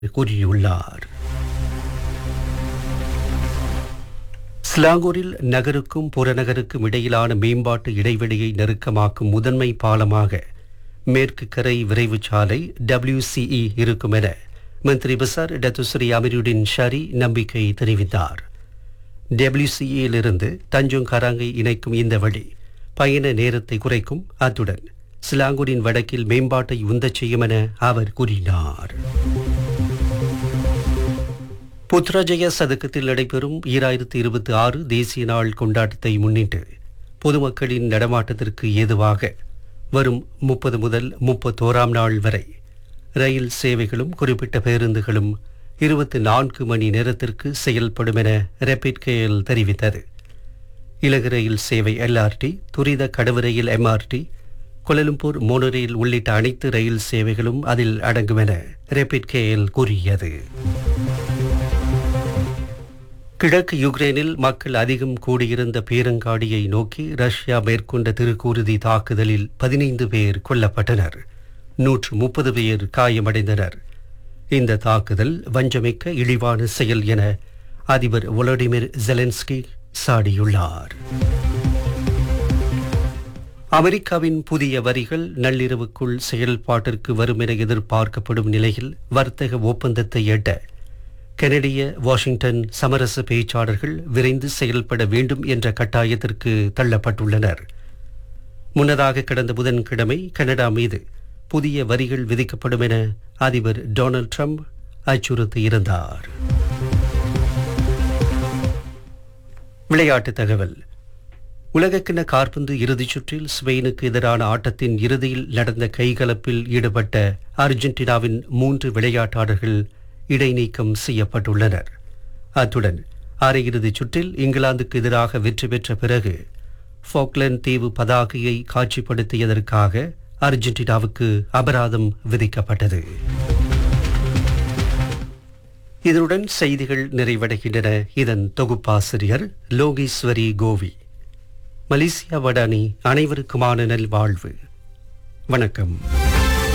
கூறியுள்ளார் ஸ்லாங்கூரில் நகருக்கும் புறநகருக்கும் இடையிலான மேம்பாட்டு இடைவெளியை நெருக்கமாக்கும் முதன்மை பாலமாக மேற்கு கரை விரைவு சாலை டபிள்யூசிஇ இருக்கும் என மந்திரி பசார் டத்துஸ்ரீ அமீருடின் ஷரி நம்பிக்கை தெரிவித்தார் டபிள்யூசிஇயிலிருந்து தஞ்சோங் கராங்கை இணைக்கும் இந்த வழி பயண நேரத்தை குறைக்கும் அத்துடன் சிலாங்கூரின் வடக்கில் மேம்பாட்டை உந்தச் செய்யும் என அவர் கூறினார் புத்ராஜய சதுக்கத்தில் நடைபெறும் ஈராயிரத்தி இருபத்தி ஆறு தேசிய நாள் கொண்டாட்டத்தை முன்னிட்டு பொதுமக்களின் நடமாட்டத்திற்கு ஏதுவாக வரும் முப்பது முதல் முப்பத்தோராம் நாள் வரை ரயில் சேவைகளும் குறிப்பிட்ட பேருந்துகளும் இருபத்தி நான்கு மணி நேரத்திற்கு செயல்படும் என ரேபிட் கேஎல் தெரிவித்தது இலகு ரயில் சேவை எல்ஆர்டி துரித கடவு ரயில் எம்ஆர்டி கொலலும்பூர் மோனோரயில் உள்ளிட்ட அனைத்து ரயில் சேவைகளும் அதில் அடங்கும் என ரேபிட் கேஎல் கூறியது கிழக்கு யுக்ரைனில் மக்கள் அதிகம் கூடியிருந்த பீரங்காடியை நோக்கி ரஷ்யா மேற்கொண்ட திருக்கூறுதி தாக்குதலில் பதினைந்து பேர் கொல்லப்பட்டனர் நூற்று முப்பது பேர் காயமடைந்தனர் இந்த தாக்குதல் வஞ்சமிக்க இழிவான செயல் என அதிபர் ஒலடிமிர் ஜெலன்ஸ்கி சாடியுள்ளார் அமெரிக்காவின் புதிய வரிகள் நள்ளிரவுக்குள் செயல்பாட்டிற்கு வரும் என எதிர்பார்க்கப்படும் நிலையில் வர்த்தக ஒப்பந்தத்தை எட்ட கெனடிய வாஷிங்டன் சமரச பேச்சாளர்கள் விரைந்து செயல்பட வேண்டும் என்ற கட்டாயத்திற்கு தள்ளப்பட்டுள்ளனர் முன்னதாக கடந்த புதன்கிழமை கனடா மீது புதிய வரிகள் விதிக்கப்படும் என அதிபர் டொனால்ட் ட்ரம்ப் அச்சுறுத்தியிருந்தார் விளையாட்டு தகவல் உலகக்கிண காற்பந்து இறுதிச் சுற்றில் ஸ்பெயினுக்கு எதிரான ஆட்டத்தின் இறுதியில் நடந்த கைகலப்பில் ஈடுபட்ட அர்ஜென்டினாவின் மூன்று விளையாட்டாளர்கள் இடைநீக்கம் செய்யப்பட்டுள்ளனர் அத்துடன் அரையிறுதிச் சுற்றில் இங்கிலாந்துக்கு எதிராக வெற்றி பெற்ற பிறகு ஃபோக்லேண்ட் தீவு பதாகையை காட்சிப்படுத்தியதற்காக அர்ஜென்டினாவுக்கு அபராதம் விதிக்கப்பட்டது இதனுடன் செய்திகள் நிறைவடைகின்றன இதன் தொகுப்பாசிரியர் லோகேஸ்வரி கோவி மலேசியா வடானி அனைவருக்குமான நல்வாழ்வு வணக்கம்